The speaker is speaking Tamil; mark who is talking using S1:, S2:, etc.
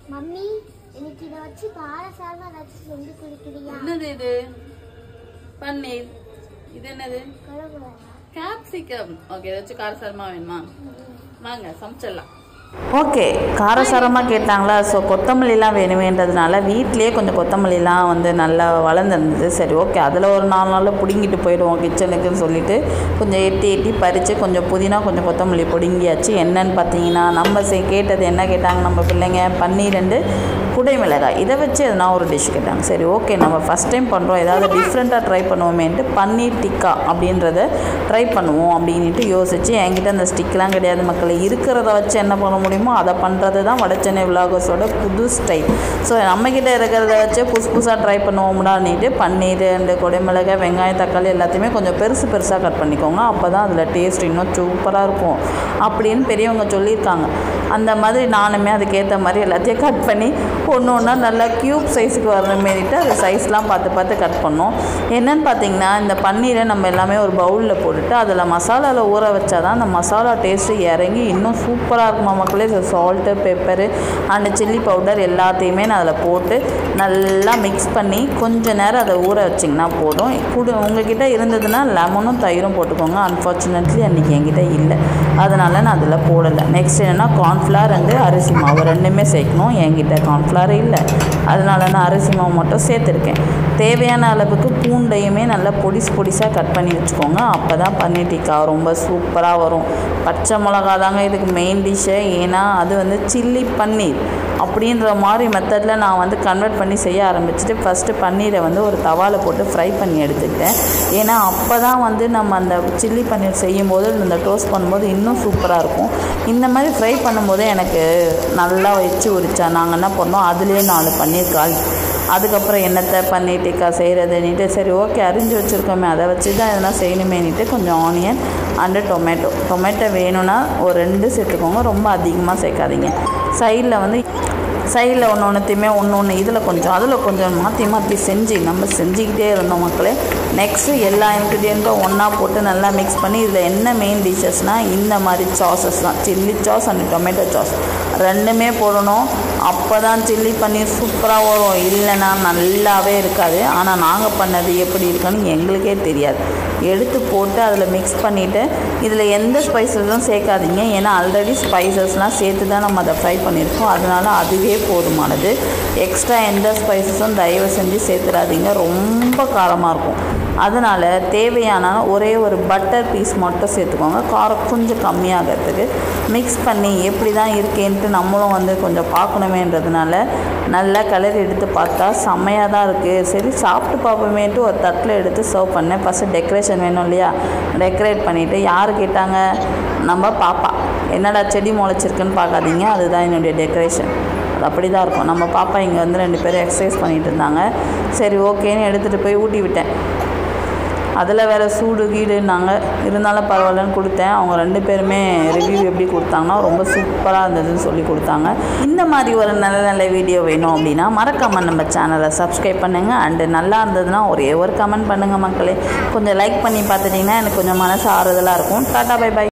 S1: மம்மி எனக்கு இதை வச்சு காரசாரமா ஏதாச்சும் செஞ்சு கொடுக்குறியா
S2: என்னது இது பன்னீர் இது என்னது
S1: குழம்பு
S2: கேப்சிகம் ஓகே ஏதாச்சும் காரசாரமா வேணுமா வாங்க சமைச்சிடலாம்
S3: ஓகே காரசாரமாக கேட்டாங்களா ஸோ கொத்தமல்லிலாம் வேணுமேன்றதுனால வீட்லேயே கொஞ்சம் கொத்தமல்லிலாம் வந்து நல்லா வளர்ந்துருந்தது சரி ஓகே அதில் ஒரு நாலு நாளில் பிடுங்கிட்டு போயிடுவோம் கிச்சனுக்குன்னு சொல்லிட்டு கொஞ்சம் எட்டி எட்டி பறித்து கொஞ்சம் புதினா கொஞ்சம் கொத்தமல்லி பிடுங்கியாச்சு என்னன்னு பார்த்தீங்கன்னா நம்ம செ கேட்டது என்ன கேட்டாங்க நம்ம பிள்ளைங்க பன்னீரெண்டு குடை மிளகாய் இதை வச்சு எதனா ஒரு டிஷ் கேட்டாங்க சரி ஓகே நம்ம ஃபஸ்ட் டைம் பண்ணுறோம் ஏதாவது டிஃப்ரெண்ட்டாக ட்ரை பண்ணுவோமேன்ட்டு பன்னீர் டிக்கா அப்படின்றத ட்ரை பண்ணுவோம் அப்படின்ட்டு யோசிச்சு என்கிட்ட அந்த ஸ்டிக்லாம் கிடையாது மக்கள் இருக்கிறத வச்சு என்ன பண்ண முடியுமோ அதை பண்ணுறது தான் வடச்சென்னை விலாகஸோட புது ஸ்டைல் ஸோ நம்மக்கிட்ட இருக்கிறத வச்சு புதுசு புதுசாக ட்ரை பண்ணுவோம்டான்னுட்டு பன்னீர் அந்த குடைமிளகாய் வெங்காயம் தக்காளி எல்லாத்தையுமே கொஞ்சம் பெருசு பெருசாக கட் பண்ணிக்கோங்க அப்போ தான் அதில் டேஸ்ட் இன்னும் சூப்பராக இருக்கும் அப்படின்னு பெரியவங்க சொல்லியிருக்காங்க அந்த மாதிரி நானுமே அதுக்கேற்ற மாதிரி எல்லாத்தையும் கட் பண்ணி ஒன்று ஒன்றா நல்லா க்யூப் சைஸுக்கு வர மாரிட்டு அது சைஸ்லாம் பார்த்து பார்த்து கட் பண்ணோம் என்னன்னு பார்த்தீங்கன்னா இந்த பன்னீரை நம்ம எல்லாமே ஒரு பவுலில் போட்டுட்டு அதில் மசாலாவில் ஊற வச்சா தான் அந்த மசாலா டேஸ்ட்டு இறங்கி இன்னும் சூப்பராக இருக்குமா மக்களே salt pepper and chilli powder எல்லாத்தையுமே நான் அதில் போட்டு நல்லா மிக்ஸ் பண்ணி கொஞ்ச நேரம் அதை ஊற வச்சிங்கன்னா போதும் குடு உங்ககிட்ட இருந்ததுன்னா லெமனும் தயிரும் போட்டுக்கோங்க அன்ஃபார்ச்சுனேட்லி அன்றைக்கி என்கிட்ட இல்லை அதனால் நான் அதில் போடலை நெக்ஸ்ட் என்னென்னா கார்ன்ஃப்ளவர் வந்து அரிசி மாவு ரெண்டுமே சேர்க்கணும் என்கிட்ட கார்ன்ஃப்ளவர் இல்லை அதனால நான் அரிசி மாவு மட்டும் சேர்த்துருக்கேன் தேவையான அளவுக்கு பூண்டையுமே நல்லா பொடிசு பொடிசாக கட் பண்ணி வச்சுக்கோங்க அப்போ தான் பன்னீர் டிக்கா ரொம்ப சூப்பராக வரும் பச்சை மிளகா தாங்க இதுக்கு மெயின் டிஷ்ஷு ஏன்னா அது வந்து சில்லி பன்னீர் அப்படின்ற மாதிரி மெத்தடில் நான் வந்து கன்வெர்ட் பண்ணி செய்ய ஆரம்பிச்சுட்டு ஃபஸ்ட்டு பன்னீரை வந்து ஒரு தவாவில் போட்டு ஃப்ரை பண்ணி எடுத்துக்கிட்டேன் ஏன்னா அப்போ தான் வந்து நம்ம அந்த சில்லி பன்னீர் செய்யும்போது இந்த டோஸ்ட் பண்ணும்போது இன்னும் சூப்பராக இருக்கும் இந்த மாதிரி ஃப்ரை பண்ணும்போது எனக்கு நல்லா வச்சு உரிச்சா நாங்கள் என்ன பண்ணோம் அதுலேயே நாலு பன்னீர் கால் அதுக்கப்புறம் என்னத்தை பன்னீர் டிக்கா செய்கிறதுன்னுட்டு சரி ஓகே அரிஞ்சு வச்சுருக்கோமே அதை வச்சு தான் எதனா செய்யணுமேனிட்டு கொஞ்சம் ஆனியன் அண்டு டொமேட்டோ டொமேட்டோ வேணும்னா ஒரு ரெண்டு சேர்த்துக்கோங்க ரொம்ப அதிகமாக சேர்க்காதீங்க சைடில் வந்து சைடில் ஒன்று ஒன்றுத்தையுமே ஒன்று ஒன்று இதில் கொஞ்சம் அதில் கொஞ்சம் மாற்றி மாற்றி செஞ்சு நம்ம செஞ்சுக்கிட்டே இருந்தோம் மக்களே நெக்ஸ்ட்டு எல்லா இன்க்ரீடியண்ட்டும் ஒன்றா போட்டு நல்லா மிக்ஸ் பண்ணி இதில் என்ன மெயின் டிஷ்ஷஸ்னால் இந்த மாதிரி சாஸஸ் தான் chilli sauce and tomato sauce ரெண்டுமே போடணும் அப்போ தான் சில்லி பன்னீர் சூப்பராக வரும் இல்லைன்னா நல்லாவே இருக்காது ஆனால் நாங்கள் பண்ணது எப்படி இருக்குன்னு எங்களுக்கே தெரியாது எடுத்து போட்டு அதில் மிக்ஸ் பண்ணிவிட்டு இதில் எந்த ஸ்பைசஸும் சேர்க்காதீங்க ஏன்னா ஆல்ரெடி ஸ்பைசஸ்லாம் சேர்த்து தான் நம்ம அதை ஃப்ரை பண்ணியிருக்கோம் அதனால் அதுவே போதுமானது எக்ஸ்ட்ரா எந்த ஸ்பைசஸும் தயவு செஞ்சு சேர்த்துடாதீங்க ரொம்ப காரமாக இருக்கும் அதனால் தேவையான ஒரே ஒரு பட்டர் பீஸ் மட்டும் சேர்த்துக்கோங்க காரம் கொஞ்சம் கம்மியாகிறதுக்கு மிக்ஸ் பண்ணி எப்படி தான் இருக்கேன்ட்டு நம்மளும் வந்து கொஞ்சம் பார்க்கணுமேன்றதுனால நல்லா கலர் எடுத்து பார்த்தா செம்மையாக தான் இருக்குது சரி சாப்பிட்டு பார்ப்போமேன்ட்டு ஒரு தட்டில் எடுத்து சர்வ் பண்ணேன் ஃபஸ்ட்டு டெக்கரேஷன் வேணும் இல்லையா டெக்கரேட் பண்ணிவிட்டு யார் கேட்டாங்க நம்ம பாப்பா என்னடா செடி முளைச்சிருக்குன்னு பார்க்காதீங்க அதுதான் என்னுடைய டெக்கரேஷன் அது அப்படி தான் இருக்கும் நம்ம பாப்பா இங்கே வந்து ரெண்டு பேரும் எக்ஸசைஸ் பண்ணிகிட்டு இருந்தாங்க சரி ஓகேன்னு எடுத்துகிட்டு போய் ஊட்டி விட்டேன் அதில் வேறு சூடு கீடுன்னாங்க இருந்தாலும் பரவாயில்லன்னு கொடுத்தேன் அவங்க ரெண்டு பேருமே ரிவ்யூ எப்படி கொடுத்தாங்கன்னா ரொம்ப சூப்பராக இருந்ததுன்னு சொல்லி கொடுத்தாங்க இந்த மாதிரி ஒரு நல்ல நல்ல வீடியோ வேணும் அப்படின்னா மறக்காமல் நம்ம சேனலை சப்ஸ்கிரைப் பண்ணுங்கள் அண்டு நல்லா இருந்ததுன்னா ஒரே ஒரு கமெண்ட் பண்ணுங்கள் மக்களே கொஞ்சம் லைக் பண்ணி பார்த்துட்டிங்கன்னா எனக்கு கொஞ்சம் மனசு ஆறுதலாக இருக்கும் டாட்டா பை பை